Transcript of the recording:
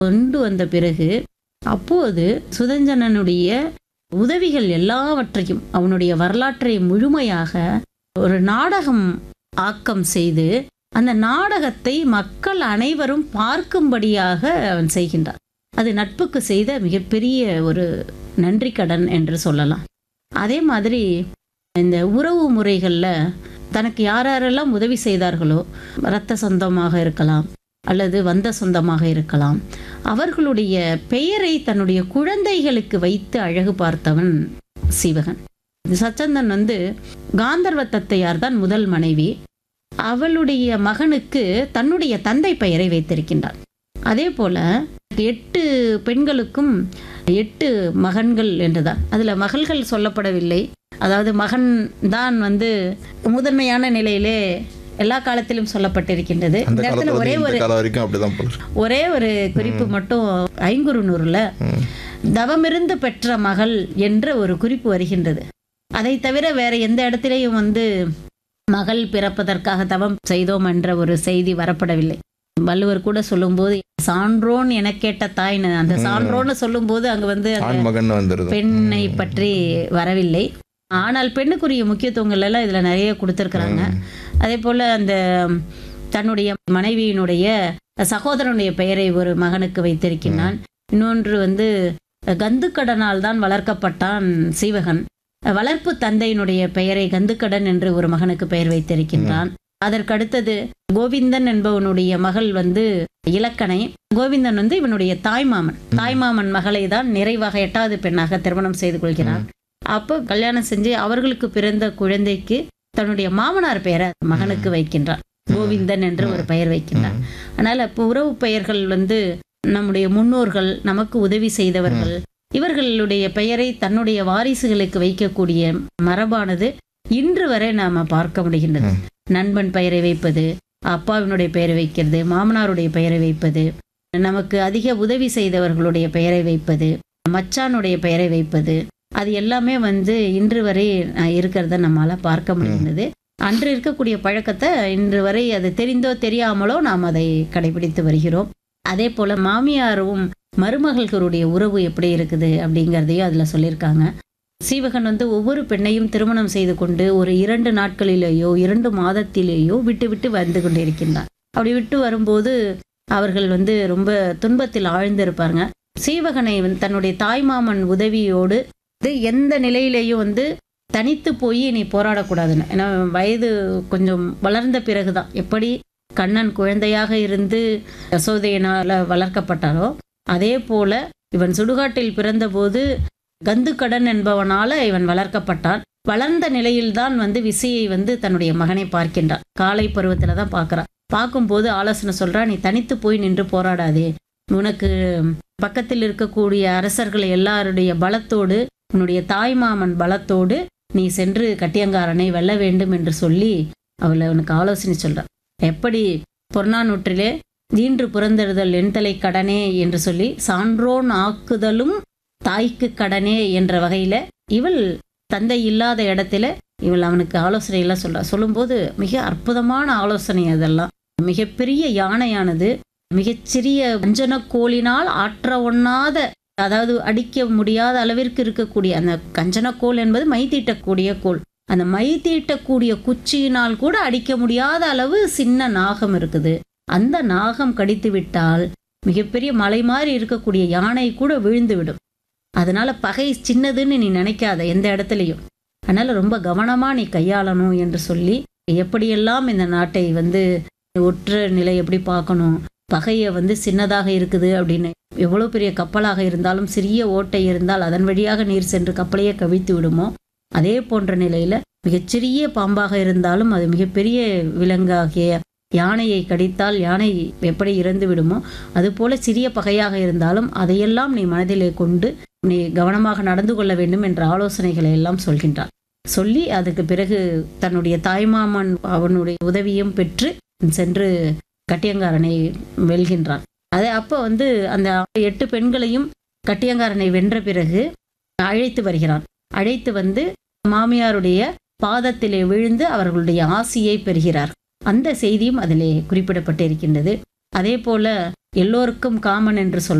கொண்டு வந்த பிறகு அப்போது சுதஞ்சனனுடைய உதவிகள் எல்லாவற்றையும் அவனுடைய வரலாற்றை முழுமையாக ஒரு நாடகம் ஆக்கம் செய்து அந்த நாடகத்தை மக்கள் அனைவரும் பார்க்கும்படியாக அவன் செய்கின்றான் அது நட்புக்கு செய்த மிகப்பெரிய ஒரு நன்றி கடன் என்று சொல்லலாம் அதே மாதிரி இந்த உறவு முறைகளில் தனக்கு யார் யாரெல்லாம் உதவி செய்தார்களோ இரத்த சொந்தமாக இருக்கலாம் அல்லது வந்த சொந்தமாக இருக்கலாம் அவர்களுடைய பெயரை தன்னுடைய குழந்தைகளுக்கு வைத்து அழகு பார்த்தவன் சீவகன் சச்சந்தன் வந்து காந்தர்வ தத்தையார் தான் முதல் மனைவி அவளுடைய மகனுக்கு தன்னுடைய தந்தை பெயரை வைத்திருக்கின்றான் அதே போல எட்டு பெண்களுக்கும் எட்டு மகன்கள் என்றுதான் அதுல மகள்கள் சொல்லப்படவில்லை அதாவது மகன் தான் வந்து முதன்மையான நிலையிலே எல்லா காலத்திலும் சொல்லப்பட்டிருக்கின்றது அந்த இந்த இடத்துல காலத்துல ஒரே இருந்து ஒரு இந்த காலம் வரைக்கும் அப்படிதான் போல இருக்கு. ஒரே ஒரு குறிப்பு மட்டும் ஐங்குறுநூறுல ம். தவமிருந்து பெற்ற மகள் என்ற ஒரு குறிப்பு வருகின்றது அதை தவிர வேற எந்த இடத்திலையும் வந்து மகள் பிறப்பதற்காக தவம் செய்தோம் என்ற ஒரு செய்தி வரப்படவில்லை வள்ளுவர் கூட சொல்லும்போது சான்றோன் என கேட்ட தாய்னு அந்த சான்றோன்னு சொல்லும்போது அங்க வந்து அந்த ஆண் மகன் வந்துருது பெண்ணை பற்றி வரவில்லை ஆனால் பெண்ணுக்குரிய முக்கியத்துவங்கள் எல்லாம் இதுல நிறைய கொடுத்துருக்குறாங்க அதே போல அந்த தன்னுடைய மனைவியினுடைய சகோதரனுடைய பெயரை ஒரு மகனுக்கு வைத்திருக்கின்றான் இன்னொன்று வந்து கந்துக்கடனால் தான் வளர்க்கப்பட்டான் சீவகன் வளர்ப்பு தந்தையினுடைய பெயரை கந்துக்கடன் என்று ஒரு மகனுக்கு பெயர் வைத்திருக்கின்றான் அதற்கடுத்தது கோவிந்தன் என்பவனுடைய மகள் வந்து இலக்கணை கோவிந்தன் வந்து இவனுடைய தாய்மாமன் தாய்மாமன் மகளை தான் நிறைவாக எட்டாவது பெண்ணாக திருமணம் செய்து கொள்கிறான் அப்போ கல்யாணம் செஞ்சு அவர்களுக்கு பிறந்த குழந்தைக்கு தன்னுடைய மாமனார் பெயரை மகனுக்கு வைக்கின்றான் கோவிந்தன் என்று ஒரு பெயர் வைக்கின்றான் அதனால இப்போ உறவு பெயர்கள் வந்து நம்முடைய முன்னோர்கள் நமக்கு உதவி செய்தவர்கள் இவர்களுடைய பெயரை தன்னுடைய வாரிசுகளுக்கு வைக்கக்கூடிய மரபானது இன்று வரை நாம பார்க்க முடிகின்றது ம். நண்பன் பெயரை வைப்பது அப்பாவினுடைய பெயரை வைக்கிறது மாமனாருடைய பெயரை வைப்பது நமக்கு அதிக உதவி செய்தவர்களுடைய பெயரை வைப்பது மச்சானுடைய பெயரை வைப்பது அது எல்லாமே வந்து இன்று வரை அஹ், இருக்கிறத நம்மால பார்க்க முடிகின்றது அன்று இருக்கக்கூடிய பழக்கத்தை இன்று வரை அது தெரிந்தோ தெரியாமலோ நாம் அதை கடைபிடித்து வருகிறோம் அதே போல மாமியாரும் மருமகள்களுடைய உறவு எப்படி இருக்குது அப்படிங்கிறதையும் அதுல சொல்லியிருக்காங்க சீவகன் வந்து ஒவ்வொரு பெண்ணையும் திருமணம் செய்து கொண்டு ஒரு இரண்டு நாட்களிலேயோ இரண்டு மாதத்திலேயோ விட்டு விட்டு வந்து கொண்டிருக்கின்றான் அப்படி விட்டு வரும்போது அவர்கள் வந்து ரொம்ப துன்பத்தில் ஆழ்ந்திருப்பாங்க சீவகனை வந்து தன்னுடைய தாய்மாமன் உதவியோடு இது எந்த நிலையிலேயும் வந்து தனித்து போய் நீ போராடக்கூடாதுன்னு ஏன்னா வயது கொஞ்சம் வளர்ந்த பிறகுதான் எப்படி கண்ணன் குழந்தையாக இருந்து யசோதையினால வளர்க்கப்பட்டாரோ அதே போல இவன் சுடுகாட்டில் பிறந்தபோது கந்துக்கடன் என்பவனால இவன் வளர்க்கப்பட்டான் வளர்ந்த நிலையில்தான் வந்து விசையை வந்து தன்னுடைய மகனை பார்க்கின்றான் காலை பருவத்துல தான் பார்க்கறான் பார்க்கும்போது ஆலோசனை சொல்றா நீ தனித்து போய் நின்று போராடாதே உனக்கு பக்கத்தில் இருக்கக்கூடிய அரசர்கள் எல்லாருடைய பலத்தோடு உன்னுடைய தாய்மாமன் பலத்தோடு நீ சென்று கட்டியங்காரனை வெல்ல வேண்டும் என்று சொல்லி அவளை அவனுக்கு ஆலோசனை சொல்றான் எப்படி பொன்னானூற்றிலே ஈன்று புறந்தெழுதல் எண்தலை கடனே என்று சொல்லி சான்றோன் ஆக்குதலும் தாய்க்கு கடனே என்ற வகையில இவள் தந்தை இல்லாத இடத்துல இவள் அவனுக்கு ஆலோசனை எல்லாம் சொல்றா சொல்லும்போது மிக அற்புதமான ஆலோசனை அதெல்லாம் மிகப்பெரிய யானையானது மிகச்சிறிய வஞ்சன கோலினால் ஆற்ற ஒண்ணாத அதாவது அடிக்க முடியாத அளவிற்கு இருக்கக்கூடிய அந்த கஞ்சனக்கோல் என்பது மை தீட்டக்கூடிய கோல் அந்த மை தீட்டக்கூடிய குச்சியினால் கூட அடிக்க முடியாத அளவு சின்ன நாகம் இருக்குது அந்த நாகம் கடித்து விட்டால் மிகப்பெரிய மலை மாதிரி இருக்கக்கூடிய யானை கூட விழுந்து விடும் அதனால பகை சின்னதுன்னு நீ நினைக்காத எந்த இடத்துலையும் அதனால ரொம்ப கவனமா நீ கையாளணும் என்று சொல்லி எப்படியெல்லாம் இந்த நாட்டை வந்து ஒற்ற நிலை எப்படி பார்க்கணும் பகையை வந்து சின்னதாக இருக்குது அப்படின்னு எவ்வளோ பெரிய கப்பலாக இருந்தாலும் சிறிய ஓட்டை இருந்தால் அதன் வழியாக நீர் சென்று கப்பலையே கவிழ்த்து விடுமோ அதே போன்ற நிலையில மிகச்சிறிய பாம்பாக இருந்தாலும் அது மிகப்பெரிய விலங்காகிய யானையை கடித்தால் யானை எப்படி இறந்து விடுமோ அதுபோல சிறிய பகையாக இருந்தாலும் அதையெல்லாம் நீ மனதிலே கொண்டு நீ கவனமாக நடந்து கொள்ள வேண்டும் என்ற ஆலோசனைகளை எல்லாம் சொல்கின்றார் சொல்லி அதுக்கு பிறகு தன்னுடைய தாய்மாமன் அவனுடைய உதவியும் பெற்று சென்று கட்டியங்காரனை வெல்கின்றான் அது அப்போ வந்து அந்த எட்டு பெண்களையும் கட்டியங்காரனை வென்ற பிறகு அழைத்து வருகிறான் அழைத்து வந்து மாமியாருடைய பாதத்திலே விழுந்து அவர்களுடைய ஆசியை பெறுகிறார் அந்த செய்தியும் அதிலே குறிப்பிடப்பட்டிருக்கின்றது அதே போல எல்லோருக்கும் காமன் என்று சொல்ல